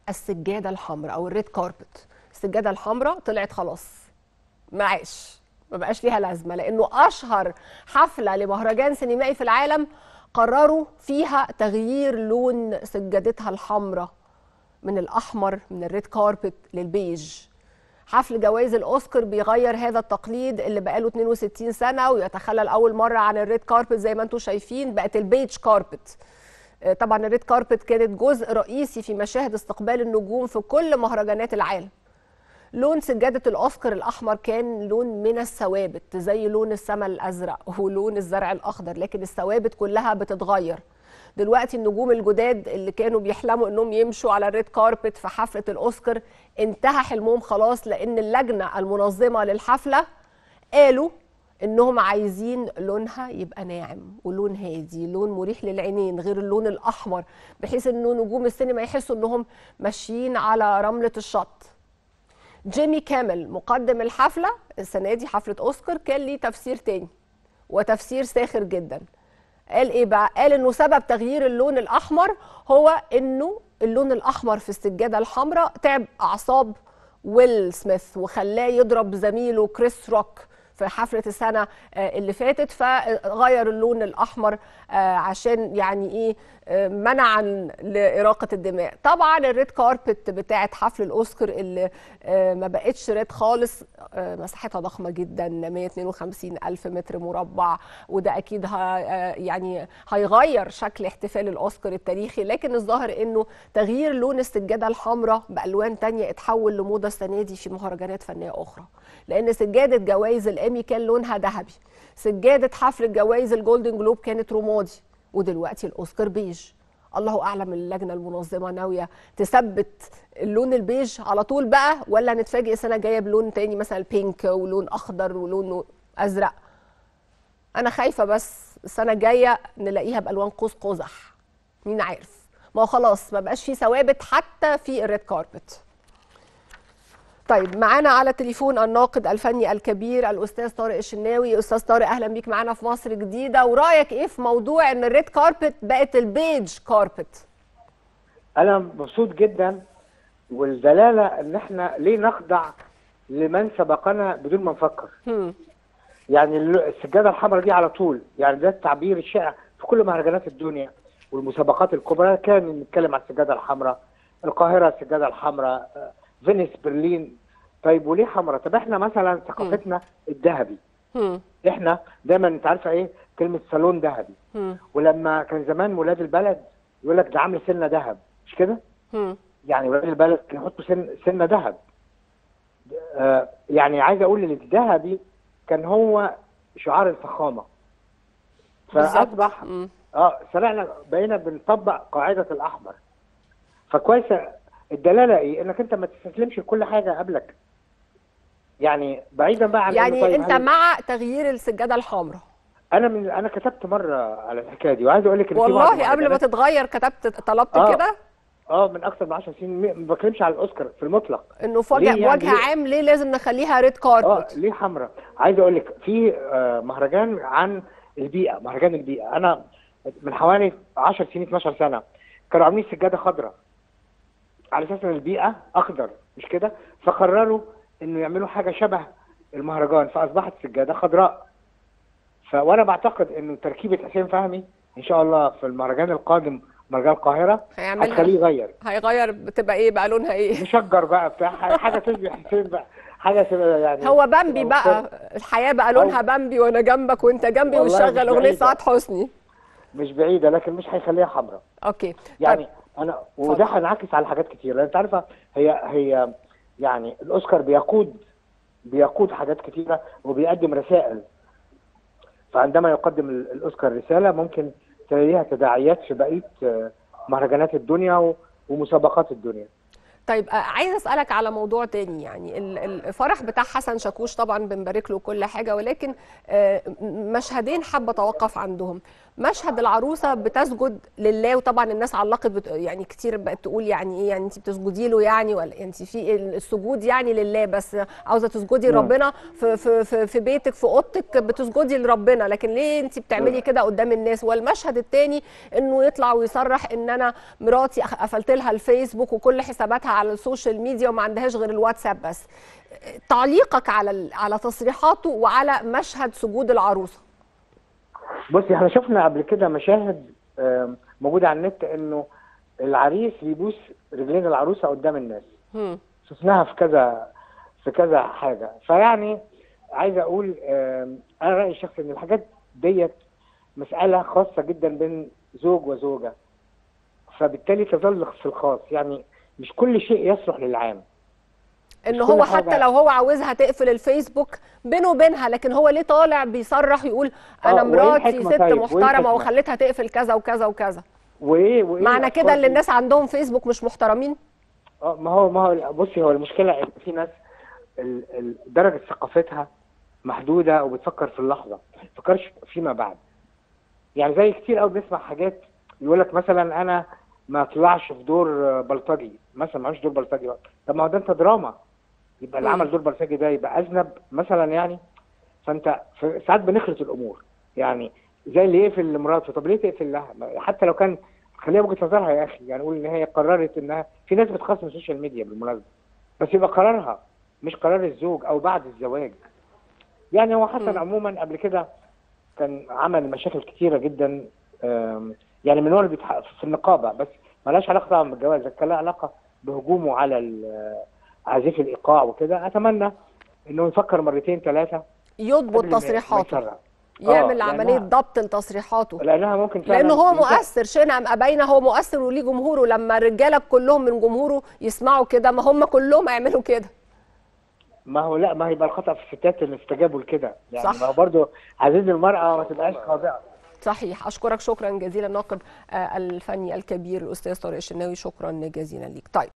السجاده الحمراء او الريد كاربت السجاده الحمراء طلعت خلاص معاش ما بقاش ليها لازمه لانه اشهر حفله لمهرجان سينمائي في العالم قرروا فيها تغيير لون سجادتها الحمراء من الاحمر من الريد كاربت للبيج حفل جوائز الاوسكار بيغير هذا التقليد اللي بقاله 62 سنه ويتخلل اول مره عن الريد كاربت زي ما انتم شايفين بقت البيج كاربت طبعا الريد كاربت كانت جزء رئيسي في مشاهد استقبال النجوم في كل مهرجانات العالم لون سجادة الأوسكار الأحمر كان لون من الثوابت زي لون السماء الأزرق ولون الزرع الأخضر لكن الثوابت كلها بتتغير دلوقتي النجوم الجداد اللي كانوا بيحلموا انهم يمشوا على الريد كاربت في حفلة الأوسكار انتهى حلمهم خلاص لأن اللجنة المنظمة للحفلة قالوا انهم عايزين لونها يبقى ناعم ولون هادي لون مريح للعينين غير اللون الاحمر بحيث انه نجوم السينما يحسوا انهم ماشيين على رمله الشط جيمي كامل مقدم الحفله السنه دي حفله اوسكار كان ليه تفسير تاني وتفسير ساخر جدا قال ايه بقى قال انه سبب تغيير اللون الاحمر هو انه اللون الاحمر في السجاده الحمراء تعب اعصاب ويل سميث وخلاه يضرب زميله كريس روك في حفلة السنة اللي فاتت فغير اللون الأحمر عشان يعني إيه منعا لإراقة الدماء طبعا الريد كاربت بتاعت حفل الأوسكار اللي ما بقتش ريد خالص مساحتها ضخمة جدا 152 ألف متر مربع وده أكيد يعني هيغير شكل احتفال الأوسكار التاريخي لكن الظاهر إنه تغيير لون السجادة الحمراء بألوان تانية اتحول لموضة السنة دي في مهرجانات فنية أخرى لأن سجادة جوائز الإيمي كان لونها ذهبي سجادة حفل جوائز الجولدن جلوب كانت رمادي ودلوقتي الأوسكار بيج الله أعلم اللجنة المنظمة ناوية تثبت اللون البيج على طول بقى ولا نتفاجئ السنة الجاية بلون تاني مثلا بينك ولون أخضر ولون أزرق أنا خايفة بس السنة الجاية نلاقيها بألوان قوس قزح مين عارف ما هو خلاص ما بقاش في ثوابت حتى في الريد كاربت طيب معانا على التليفون الناقد الفني الكبير الاستاذ طارق الشناوي استاذ طارق اهلا بيك معانا في مصر جديده ورايك ايه في موضوع ان الريد كاربت بقت البيج كاربت انا مبسوط جدا والدلاله ان احنا ليه نخضع لمن سبقنا بدون ما نفكر هم. يعني السجاده الحمراء دي على طول يعني ده التعبير الشائع في كل مهرجانات الدنيا والمسابقات الكبرى كان نتكلم عن السجاده الحمراء القاهره السجاده الحمراء فينيس برلين طيب وليه حمراء طب احنا مثلا ثقافتنا الذهبي هم. احنا دايما انت عارفه ايه كلمه صالون ذهبي هم. ولما كان زمان ولاد البلد يقول لك ده عامل سنه ذهب مش كده هم. يعني ولاد البلد كانوا يحطوا سن سنه ذهب آه يعني عايز اقول ان الذهبي كان هو شعار الفخامه فاصبح مم. اه سرعنا بقينا بنطبق قاعده الاحمر فكويس الدلاله ايه انك انت ما تستسلمش لكل حاجه قبلك يعني بعيدا بقى عن إنه يعني طيب انت هل- مع تغيير السجاده الحمراء انا من انا كتبت مره على الحكايه دي وعايز اقول لك ان في بعض والله قبل ما المهرجانات- تتغير كتبت طلبت آه. كده اه من اكثر من 10 سنين ما بتكلمش على الاوسكار في المطلق انه في وجه ليه يعني؟ وجه ليه؟ عام ليه لازم نخليها ريد اه كاربت ليه حمراء عايز اقول لك في آه، مهرجان عن البيئه مهرجان البيئه انا من حوالي 10 سنين 12 سنه كانوا عاملين سجاده خضراء على اساس ان البيئه اخضر مش كده فقرروا انه يعملوا حاجه شبه المهرجان فاصبحت سجاده خضراء ف وانا بعتقد انه تركيبه حسين فهمي ان شاء الله في المهرجان القادم مهرجان القاهره هيعملها. هتخليه يغير هيغير بتبقى ايه بقى لونها ايه نشجر بقى بتاع حاجه تشبه حسين بقى حاجه تبقى يعني هو بامبي تبقى بقى الحياه بقى لونها بامبي وانا جنبك وانت جنبي والله ونشغل مش اغنيه بعيدة. سعاد حسني مش بعيده لكن مش هيخليها حمراء اوكي يعني طيب انا وده هينعكس على حاجات كتير لان انت عارفه هي هي يعني الاوسكار بيقود بيقود حاجات كتيره وبيقدم رسائل فعندما يقدم ال- الاوسكار رساله ممكن تلاقيها تداعيات في بقيه آه، مهرجانات الدنيا و- ومسابقات الدنيا طيب آه، عايزه اسالك على موضوع تاني يعني ال- الفرح بتاع حسن شاكوش طبعا بنبارك له كل حاجه ولكن آه، م- مشهدين حابه اتوقف عندهم مشهد العروسه بتسجد لله وطبعا الناس علقت بت... يعني كتير بقت تقول يعني ايه يعني انت بتسجدي له يعني ولا انت في السجود يعني لله بس عاوزه تسجدي مم. لربنا في في في, في بيتك في اوضتك بتسجدي لربنا لكن ليه انت بتعملي كده قدام الناس والمشهد الثاني انه يطلع ويصرح ان انا مراتي أخ- قفلت لها الفيسبوك وكل حساباتها على السوشيال ميديا وما عندهاش غير الواتساب بس تعليقك على ال- على تصريحاته وعلى مشهد سجود العروسه بصي احنا شفنا قبل كده مشاهد آم، موجوده على النت انه العريس بيبوس رجلين العروسه قدام الناس هم. شفناها في كذا في كذا حاجه فيعني عايز اقول آم، انا رايي الشخصي ان الحاجات ديت مساله خاصه جدا بين زوج وزوجه فبالتالي تظل في الخاص يعني مش كل شيء يصلح للعام ان مش هو كل حتى حاجة- لو هو عاوزها تقفل الفيسبوك بينه وبينها لكن هو ليه طالع بيصرح يقول انا آه، وإيه مراتي الحكمة ست طيب؟ وإيه محترمه الحكمة؟ وخليتها تقفل كذا وكذا وكذا وايه وايه معنى الأفكار كده ان دي؟ الناس عندهم فيسبوك مش محترمين اه ما هو ما هو بصي هو المشكله ان في ناس ال- ال- درجه ثقافتها محدوده وبتفكر في اللحظه ما بتفكرش فيما بعد يعني زي كتير قوي بنسمع حاجات يقول لك مثلا انا ما اطلعش في دور آه، بلطجي مثلا ما عملش دور بلطجي بقى طب ما هو ده انت دراما يبقى اللي مم. عمل دور بلطجي ده يبقى اذنب مثلا يعني فانت ف- ساعات بنخلط الامور يعني زي اللي يقفل لمراته طب ليه تقفل لها ما- حتى لو كان خليها وجهه نظرها يا اخي يعني قول ان هي قررت انها في ناس بتخاف من السوشيال ميديا بالمناسبه بس يبقى قرارها مش قرار الزوج او بعد الزواج يعني هو حسن مم. عموما قبل كده كان عمل مشاكل كتيره جدا آم، يعني من هو اللي بيتحقق في النقابه بس ملهاش علاقه طبعا بالجواز ده كان لها علاقه بهجومه على ال- عازف الايقاع وكده اتمنى انه يفكر مرتين ثلاثه يضبط قبل ما- ما تصريحاته يسرع. يعمل آه، عمليه لأنها- ضبط لتصريحاته لانها ممكن فعلا لانه هو ينتهي- مؤثر شئنا ام ابينا هو مؤثر وليه جمهوره لما الرجاله كلهم من جمهوره يسمعوا كده ما هم كلهم هيعملوا كده ما هو لا ما هيبقى الخطا في الستات اللي استجابوا لكده يعني صح. ما هو برضه عزيز المراه ما تبقاش خاضعه صحيح اشكرك شكرا جزيلا الناقد آه، الفني الكبير الاستاذ طارق الشناوي شكرا جزيلا ليك طيب